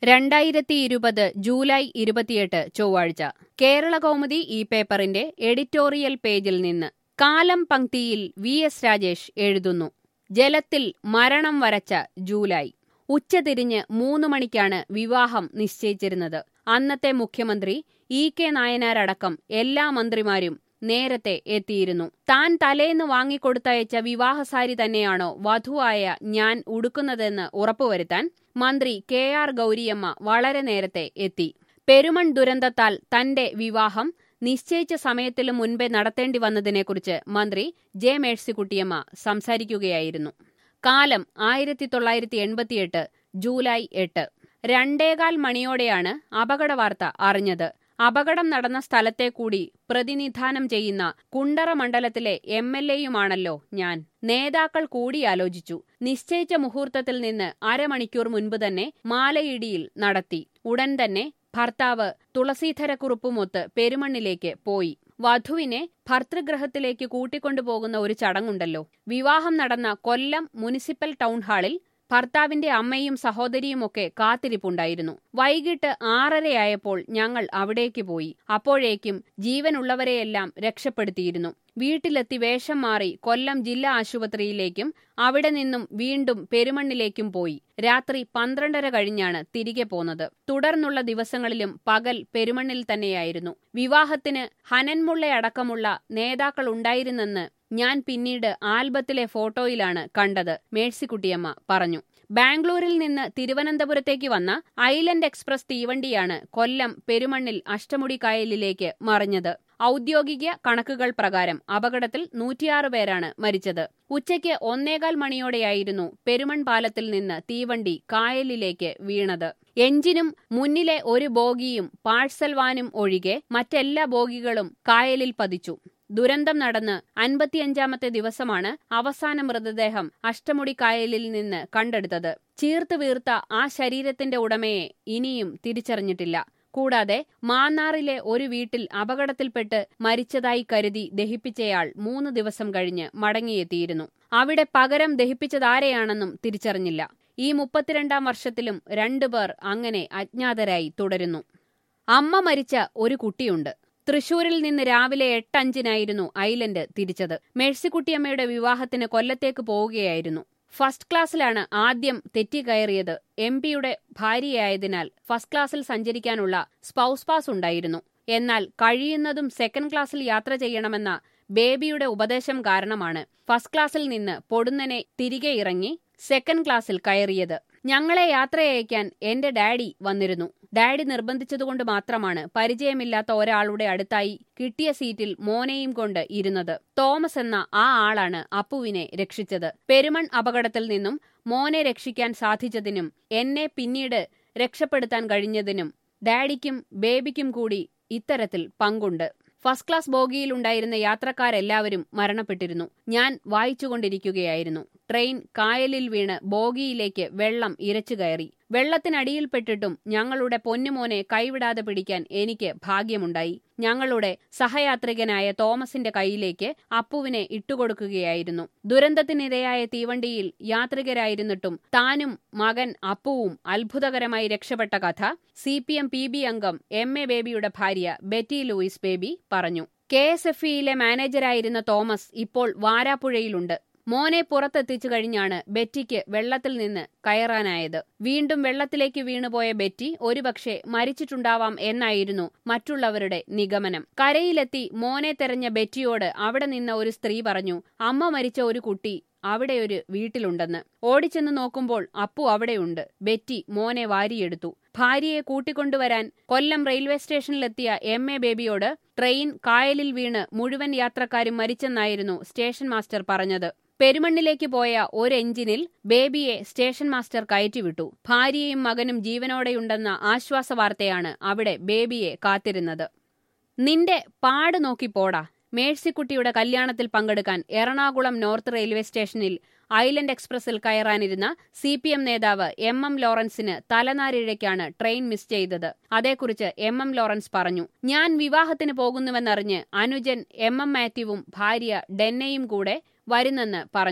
രണ്ടായിരത്തി ഇരുപത് ജൂലൈ ഇരുപത്തിയെട്ട് ചൊവ്വാഴ്ച കേരള കൗമുദി ഈ പേപ്പറിന്റെ എഡിറ്റോറിയൽ പേജിൽ നിന്ന് കാലം പങ്ക്തിയിൽ വി എസ് രാജേഷ് എഴുതുന്നു ജലത്തിൽ മരണം വരച്ച ജൂലൈ ഉച്ചതിരിഞ്ഞ് മൂന്ന് മണിക്കാണ് വിവാഹം നിശ്ചയിച്ചിരുന്നത് അന്നത്തെ മുഖ്യമന്ത്രി ഇ കെ നായനാരടക്കം എല്ലാ മന്ത്രിമാരും നേരത്തെ എത്തിയിരുന്നു താൻ തലേന്ന് വാങ്ങിക്കൊടുത്തയച്ച വിവാഹസാരി തന്നെയാണോ വധുവായ ഞാൻ ഉടുക്കുന്നതെന്ന് ഉറപ്പുവരുത്താൻ മന്ത്രി കെ ആർ ഗൗരിയമ്മ വളരെ നേരത്തെ എത്തി പെരുമൺ ദുരന്തത്താൽ തന്റെ വിവാഹം നിശ്ചയിച്ച സമയത്തിനു മുൻപേ നടത്തേണ്ടി വന്നതിനെക്കുറിച്ച് മന്ത്രി ജെ മേഴ്സിക്കുട്ടിയമ്മ സംസാരിക്കുകയായിരുന്നു കാലം ആയിരത്തി തൊള്ളായിരത്തി എൺപത്തിയെട്ട് ജൂലൈ എട്ട് രണ്ടേകാൽ മണിയോടെയാണ് അപകടവാർത്ത അറിഞ്ഞത് അപകടം നടന്ന സ്ഥലത്തെ കൂടി പ്രതിനിധാനം ചെയ്യുന്ന കുണ്ടറ മണ്ഡലത്തിലെ എം എൽ എയുമാണല്ലോ ഞാൻ നേതാക്കൾ കൂടിയാലോചിച്ചു നിശ്ചയിച്ച മുഹൂർത്തത്തിൽ നിന്ന് അരമണിക്കൂർ മുൻപ് തന്നെ മാലയിടിയിൽ നടത്തി ഉടൻ തന്നെ ഭർത്താവ് തുളസീധരക്കുറുപ്പുമൊത്ത് പെരുമണ്ണിലേക്ക് പോയി വധുവിനെ ഭർതൃഗ്രഹത്തിലേക്ക് കൂട്ടിക്കൊണ്ടുപോകുന്ന ഒരു ചടങ്ങുണ്ടല്ലോ വിവാഹം നടന്ന കൊല്ലം മുനിസിപ്പൽ ടൗൺ ഹാളിൽ ഭർത്താവിന്റെ അമ്മയും സഹോദരിയുമൊക്കെ കാത്തിരിപ്പുണ്ടായിരുന്നു വൈകിട്ട് ആറരയായപ്പോൾ ഞങ്ങൾ അവിടേക്ക് പോയി അപ്പോഴേക്കും ജീവനുള്ളവരെയെല്ലാം രക്ഷപ്പെടുത്തിയിരുന്നു വീട്ടിലെത്തി വേഷം മാറി കൊല്ലം ജില്ലാ ആശുപത്രിയിലേക്കും അവിടെ നിന്നും വീണ്ടും പെരുമണ്ണിലേക്കും പോയി രാത്രി പന്ത്രണ്ടര കഴിഞ്ഞാണ് തിരികെ പോന്നത് തുടർന്നുള്ള ദിവസങ്ങളിലും പകൽ പെരുമണ്ണിൽ തന്നെയായിരുന്നു വിവാഹത്തിന് ഹനൻമുള്ളയടക്കമുള്ള നേതാക്കൾ ഉണ്ടായിരുന്നെന്ന് ഞാൻ പിന്നീട് ആൽബത്തിലെ ഫോട്ടോയിലാണ് കണ്ടത് മേഴ്സിക്കുട്ടിയമ്മ പറഞ്ഞു ബാംഗ്ലൂരിൽ നിന്ന് തിരുവനന്തപുരത്തേക്ക് വന്ന ഐലൻഡ് എക്സ്പ്രസ് തീവണ്ടിയാണ് കൊല്ലം പെരുമണ്ണിൽ അഷ്ടമുടി കായലിലേക്ക് മറിഞ്ഞത് ഔദ്യോഗിക കണക്കുകൾ പ്രകാരം അപകടത്തിൽ നൂറ്റിയാറ് പേരാണ് മരിച്ചത് ഉച്ചയ്ക്ക് ഒന്നേകാൽ മണിയോടെയായിരുന്നു പെരുമൺ പാലത്തിൽ നിന്ന് തീവണ്ടി കായലിലേക്ക് വീണത് എഞ്ചിനും മുന്നിലെ ഒരു ബോഗിയും പാഴ്സൽ വാനും ഒഴികെ മറ്റെല്ലാ ബോഗികളും കായലിൽ പതിച്ചു ദുരന്തം നടന്ന് അൻപത്തിയഞ്ചാമത്തെ ദിവസമാണ് അവസാന മൃതദേഹം അഷ്ടമുടി കായലിൽ നിന്ന് കണ്ടെടുത്തത് ചീർത്ത് വീർത്ത ആ ശരീരത്തിന്റെ ഉടമയെ ഇനിയും തിരിച്ചറിഞ്ഞിട്ടില്ല കൂടാതെ മാന്നാറിലെ ഒരു വീട്ടിൽ അപകടത്തിൽപ്പെട്ട് മരിച്ചതായി കരുതി ദഹിപ്പിച്ചയാൾ മൂന്ന് ദിവസം കഴിഞ്ഞ് മടങ്ങിയെത്തിയിരുന്നു അവിടെ പകരം ദഹിപ്പിച്ചതാരെയാണെന്നും തിരിച്ചറിഞ്ഞില്ല ഈ മുപ്പത്തിരണ്ടാം വർഷത്തിലും രണ്ടുപേർ അങ്ങനെ അജ്ഞാതരായി തുടരുന്നു അമ്മ മരിച്ച ഒരു കുട്ടിയുണ്ട് തൃശൂരിൽ നിന്ന് രാവിലെ എട്ടഞ്ചിനായിരുന്നു ഐലൻഡ് തിരിച്ചത് മേഴ്സിക്കുട്ടിയമ്മയുടെ വിവാഹത്തിന് കൊല്ലത്തേക്ക് പോവുകയായിരുന്നു ഫസ്റ്റ് ക്ലാസ്സിലാണ് ആദ്യം തെറ്റിക്കയറിയത് എം പിയുടെ ഭാര്യയായതിനാൽ ഫസ്റ്റ് ക്ലാസ്സിൽ സഞ്ചരിക്കാനുള്ള സ്പൗസ് പാസ് ഉണ്ടായിരുന്നു എന്നാൽ കഴിയുന്നതും സെക്കൻഡ് ക്ലാസ്സിൽ യാത്ര ചെയ്യണമെന്ന ബേബിയുടെ ഉപദേശം കാരണമാണ് ഫസ്റ്റ് ക്ലാസ്സിൽ നിന്ന് പൊടുന്നനെ തിരികെ ഇറങ്ങി സെക്കൻഡ് ക്ലാസ്സിൽ കയറിയത് ഞങ്ങളെ യാത്രയയക്കാൻ എന്റെ ഡാഡി വന്നിരുന്നു ഡാഡി നിർബന്ധിച്ചതുകൊണ്ട് മാത്രമാണ് പരിചയമില്ലാത്ത ഒരാളുടെ അടുത്തായി കിട്ടിയ സീറ്റിൽ മോനെയും കൊണ്ട് ഇരുന്നത് തോമസ് എന്ന ആ ആളാണ് അപ്പുവിനെ രക്ഷിച്ചത് പെരുമൺ അപകടത്തിൽ നിന്നും മോനെ രക്ഷിക്കാൻ സാധിച്ചതിനും എന്നെ പിന്നീട് രക്ഷപ്പെടുത്താൻ കഴിഞ്ഞതിനും ഡാഡിക്കും ബേബിക്കും കൂടി ഇത്തരത്തിൽ പങ്കുണ്ട് ഫസ്റ്റ് ക്ലാസ് ബോഗിയിലുണ്ടായിരുന്ന യാത്രക്കാരെല്ലാവരും മരണപ്പെട്ടിരുന്നു ഞാൻ വായിച്ചുകൊണ്ടിരിക്കുകയായിരുന്നു ട്രെയിൻ കായലിൽ വീണ് ബോഗിയിലേക്ക് വെള്ളം ഇരച്ചു കയറി വെള്ളത്തിനടിയിൽപ്പെട്ടിട്ടും ഞങ്ങളുടെ പൊന്നുമോനെ കൈവിടാതെ പിടിക്കാൻ എനിക്ക് ഭാഗ്യമുണ്ടായി ഞങ്ങളുടെ സഹയാത്രികനായ തോമസിന്റെ കൈയിലേക്ക് അപ്പുവിനെ ഇട്ടുകൊടുക്കുകയായിരുന്നു ദുരന്തത്തിനിരയായ തീവണ്ടിയിൽ യാത്രികരായിരുന്നിട്ടും താനും മകൻ അപ്പുവും അത്ഭുതകരമായി രക്ഷപ്പെട്ട കഥ C P M P B അംഗം എം എ ബേബിയുടെ ഭാര്യ ബെറ്റി ലൂയിസ് ബേബി പറഞ്ഞു കെ എസ് എഫ് ഇയിലെ മാനേജരായിരുന്ന തോമസ് ഇപ്പോൾ വാരാപ്പുഴയിലുണ്ട് മോനെ പുറത്തെത്തിച്ചു കഴിഞ്ഞാണ് ബെറ്റിക്ക് വെള്ളത്തിൽ നിന്ന് കയറാനായത് വീണ്ടും വെള്ളത്തിലേക്ക് വീണുപോയ ബെറ്റി ഒരുപക്ഷെ മരിച്ചിട്ടുണ്ടാവാം എന്നായിരുന്നു മറ്റുള്ളവരുടെ നിഗമനം കരയിലെത്തി മോനെ തെരഞ്ഞ ബെറ്റിയോട് അവിടെ നിന്ന ഒരു സ്ത്രീ പറഞ്ഞു അമ്മ മരിച്ച ഒരു കുട്ടി അവിടെ ഒരു വീട്ടിലുണ്ടെന്ന് ഓടിച്ചെന്ന് നോക്കുമ്പോൾ അപ്പു അവിടെയുണ്ട് ബെറ്റി മോനെ വാരിയെടുത്തു ഭാര്യയെ കൂട്ടിക്കൊണ്ടുവരാൻ കൊല്ലം റെയിൽവേ സ്റ്റേഷനിലെത്തിയ എം എ ബേബിയോട് ട്രെയിൻ കായലിൽ വീണ് മുഴുവൻ യാത്രക്കാരും മരിച്ചെന്നായിരുന്നു സ്റ്റേഷൻ മാസ്റ്റർ പറഞ്ഞത് പെരുമണ്ണിലേക്ക് പോയ ഒരു എഞ്ചിനിൽ ബേബിയെ സ്റ്റേഷൻ മാസ്റ്റർ കയറ്റിവിട്ടു ഭാര്യയും മകനും ജീവനോടെയുണ്ടെന്ന ആശ്വാസ വാർത്തയാണ് അവിടെ ബേബിയെ കാത്തിരുന്നത് നിന്റെ പാട് നോക്കി പോടാ മേഴ്സിക്കുട്ടിയുടെ കല്യാണത്തിൽ പങ്കെടുക്കാൻ എറണാകുളം നോർത്ത് റെയിൽവേ സ്റ്റേഷനിൽ ഐലൻഡ് എക്സ്പ്രസിൽ കയറാനിരുന്ന സി പി എം നേതാവ് എം എം ലോറൻസിന് തലനാരിഴയ്ക്കാണ് ട്രെയിൻ മിസ് ചെയ്തത് അതേക്കുറിച്ച് എം എം ലോറൻസ് പറഞ്ഞു ഞാൻ വിവാഹത്തിന് പോകുന്നുവെന്നറിഞ്ഞ് അനുജൻ എം എം മാത്യുവും ഭാര്യ ഡെന്നയും കൂടെ വരുന്നെന്ന് പറഞ്ഞു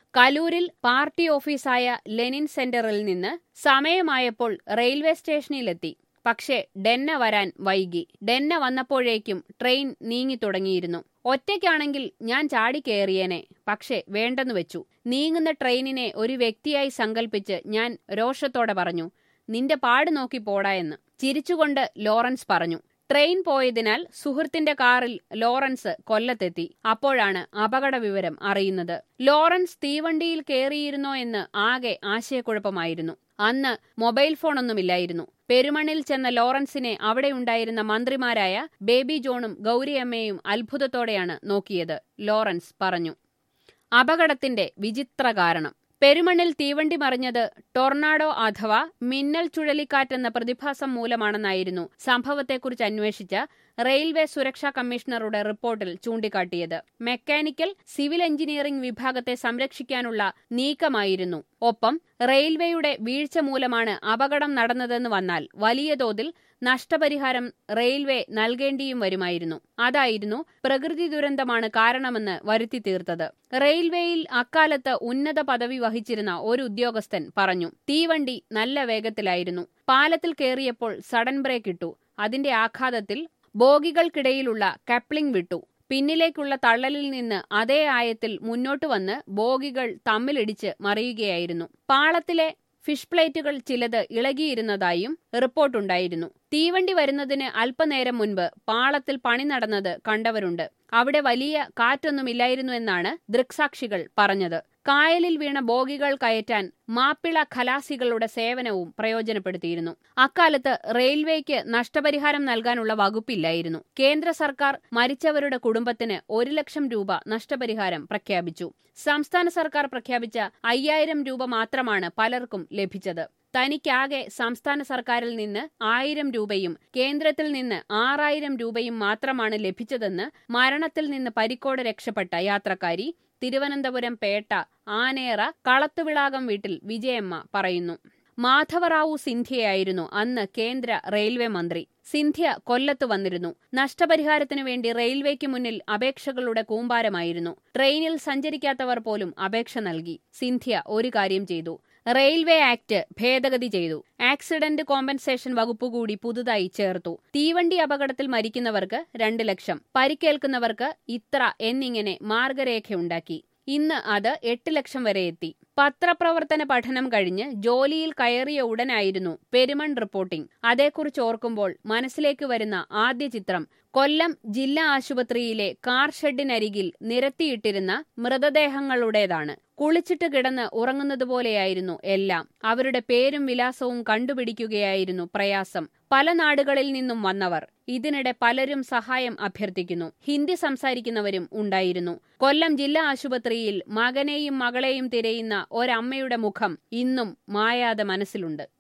കലൂരിൽ പാർട്ടി ഓഫീസായ ലെനിൻ സെന്ററിൽ നിന്ന് സമയമായപ്പോൾ റെയിൽവേ സ്റ്റേഷനിലെത്തി പക്ഷേ ഡെന്ന വരാൻ വൈകി ഡെന്ന വന്നപ്പോഴേക്കും ട്രെയിൻ നീങ്ങി തുടങ്ങിയിരുന്നു ഒറ്റയ്ക്കാണെങ്കിൽ ഞാൻ ചാടിക്കേറിയേനെ പക്ഷേ വേണ്ടെന്നു വെച്ചു നീങ്ങുന്ന ട്രെയിനിനെ ഒരു വ്യക്തിയായി സങ്കൽപ്പിച്ച് ഞാൻ രോഷത്തോടെ പറഞ്ഞു നിന്റെ പാട് നോക്കി പോടാ എന്ന് ചിരിച്ചുകൊണ്ട് ലോറൻസ് പറഞ്ഞു ട്രെയിൻ പോയതിനാൽ സുഹൃത്തിന്റെ കാറിൽ ലോറൻസ് കൊല്ലത്തെത്തി അപ്പോഴാണ് അപകട വിവരം അറിയുന്നത് ലോറൻസ് തീവണ്ടിയിൽ കയറിയിരുന്നോ എന്ന് ആകെ ആശയക്കുഴപ്പമായിരുന്നു അന്ന് മൊബൈൽ ഫോണൊന്നുമില്ലായിരുന്നു പെരുമണിൽ ചെന്ന ലോറൻസിനെ അവിടെയുണ്ടായിരുന്ന മന്ത്രിമാരായ ബേബി ജോണും ഗൗരിയമ്മയും അത്ഭുതത്തോടെയാണ് നോക്കിയത് ലോറൻസ് പറഞ്ഞു അപകടത്തിന്റെ വിചിത്ര കാരണം പെരുമണ്ണിൽ തീവണ്ടി മറിഞ്ഞത് ടൊർണാഡോ അഥവാ മിന്നൽ ചുഴലിക്കാറ്റെന്ന പ്രതിഭാസം മൂലമാണെന്നായിരുന്നു സംഭവത്തെക്കുറിച്ച് അന്വേഷിച്ച റെയിൽവേ സുരക്ഷാ കമ്മീഷണറുടെ റിപ്പോർട്ടിൽ ചൂണ്ടിക്കാട്ടിയത് മെക്കാനിക്കൽ സിവിൽ എഞ്ചിനീയറിംഗ് വിഭാഗത്തെ സംരക്ഷിക്കാനുള്ള നീക്കമായിരുന്നു ഒപ്പം റെയിൽവേയുടെ വീഴ്ച മൂലമാണ് അപകടം നടന്നതെന്ന് വന്നാൽ വലിയ തോതിൽ നഷ്ടപരിഹാരം റെയിൽവേ നൽകേണ്ടിയും വരുമായിരുന്നു അതായിരുന്നു പ്രകൃതി ദുരന്തമാണ് കാരണമെന്ന് വരുത്തി തീർത്തത് റെയിൽവേയിൽ അക്കാലത്ത് ഉന്നത പദവി വഹിച്ചിരുന്ന ഒരു ഉദ്യോഗസ്ഥൻ പറഞ്ഞു തീവണ്ടി നല്ല വേഗത്തിലായിരുന്നു പാലത്തിൽ കയറിയപ്പോൾ സഡൻ ബ്രേക്ക് ഇട്ടു അതിന്റെ ആഘാതത്തിൽ ബോഗികൾക്കിടയിലുള്ള കപ്ലിംഗ് വിട്ടു പിന്നിലേക്കുള്ള തള്ളലിൽ നിന്ന് അതേ ആയത്തിൽ മുന്നോട്ട് വന്ന് ബോഗികൾ തമ്മിലിടിച്ച് മറിയുകയായിരുന്നു പാളത്തിലെ ഫിഷ് പ്ലേറ്റുകൾ ചിലത് ഇളകിയിരുന്നതായും റിപ്പോർട്ടുണ്ടായിരുന്നു തീവണ്ടി വരുന്നതിന് അല്പനേരം മുൻപ് പാളത്തിൽ പണി നടന്നത് കണ്ടവരുണ്ട് അവിടെ വലിയ കാറ്റൊന്നുമില്ലായിരുന്നുവെന്നാണ് ദൃക്സാക്ഷികൾ പറഞ്ഞത് കായലിൽ വീണ ബോഗികൾ കയറ്റാൻ മാപ്പിള ഖലാസികളുടെ സേവനവും പ്രയോജനപ്പെടുത്തിയിരുന്നു അക്കാലത്ത് റെയിൽവേക്ക് നഷ്ടപരിഹാരം നൽകാനുള്ള വകുപ്പില്ലായിരുന്നു കേന്ദ്ര സർക്കാർ മരിച്ചവരുടെ കുടുംബത്തിന് ഒരു ലക്ഷം രൂപ നഷ്ടപരിഹാരം പ്രഖ്യാപിച്ചു സംസ്ഥാന സർക്കാർ പ്രഖ്യാപിച്ച അയ്യായിരം രൂപ മാത്രമാണ് പലർക്കും ലഭിച്ചത് തനിക്കാകെ സംസ്ഥാന സർക്കാരിൽ നിന്ന് ആയിരം രൂപയും കേന്ദ്രത്തിൽ നിന്ന് ആറായിരം രൂപയും മാത്രമാണ് ലഭിച്ചതെന്ന് മരണത്തിൽ നിന്ന് പരിക്കോടെ രക്ഷപ്പെട്ട യാത്രക്കാരി തിരുവനന്തപുരം പേട്ട ആനേറ കളത്തുവിളാകം വീട്ടിൽ വിജയമ്മ പറയുന്നു മാധവറാവു സിന്ധ്യയായിരുന്നു അന്ന് കേന്ദ്ര റെയിൽവേ മന്ത്രി സിന്ധ്യ കൊല്ലത്ത് വന്നിരുന്നു നഷ്ടപരിഹാരത്തിനു വേണ്ടി റെയിൽവേക്ക് മുന്നിൽ അപേക്ഷകളുടെ കൂമ്പാരമായിരുന്നു ട്രെയിനിൽ സഞ്ചരിക്കാത്തവർ പോലും അപേക്ഷ നൽകി സിന്ധ്യ ഒരു കാര്യം ചെയ്തു റെയിൽവേ ആക്ട് ഭേദഗതി ചെയ്തു ആക്സിഡന്റ് കോമ്പൻസേഷൻ വകുപ്പ് കൂടി പുതുതായി ചേർത്തു തീവണ്ടി അപകടത്തിൽ മരിക്കുന്നവർക്ക് രണ്ട് ലക്ഷം പരിക്കേൽക്കുന്നവർക്ക് ഇത്ര എന്നിങ്ങനെ മാർഗരേഖയുണ്ടാക്കി ഇന്ന് അത് എട്ട് ലക്ഷം വരെ എത്തി പത്രപ്രവർത്തന പഠനം കഴിഞ്ഞ് ജോലിയിൽ കയറിയ ഉടനായിരുന്നു പെരുമൺ റിപ്പോർട്ടിംഗ് അതേക്കുറിച്ച് ഓർക്കുമ്പോൾ മനസ്സിലേക്ക് വരുന്ന ആദ്യ ചിത്രം കൊല്ലം ജില്ലാ ആശുപത്രിയിലെ കാർ ഷെഡിനരികിൽ നിരത്തിയിട്ടിരുന്ന മൃതദേഹങ്ങളുടേതാണ് കുളിച്ചിട്ട് കിടന്ന് ഉറങ്ങുന്നതുപോലെയായിരുന്നു എല്ലാം അവരുടെ പേരും വിലാസവും കണ്ടുപിടിക്കുകയായിരുന്നു പ്രയാസം പല നാടുകളിൽ നിന്നും വന്നവർ ഇതിനിടെ പലരും സഹായം അഭ്യർത്ഥിക്കുന്നു ഹിന്ദി സംസാരിക്കുന്നവരും ഉണ്ടായിരുന്നു കൊല്ലം ജില്ലാ ആശുപത്രിയിൽ മകനെയും മകളെയും തിരയുന്ന ഒരമ്മയുടെ മുഖം ഇന്നും മായാതെ മനസ്സിലുണ്ട്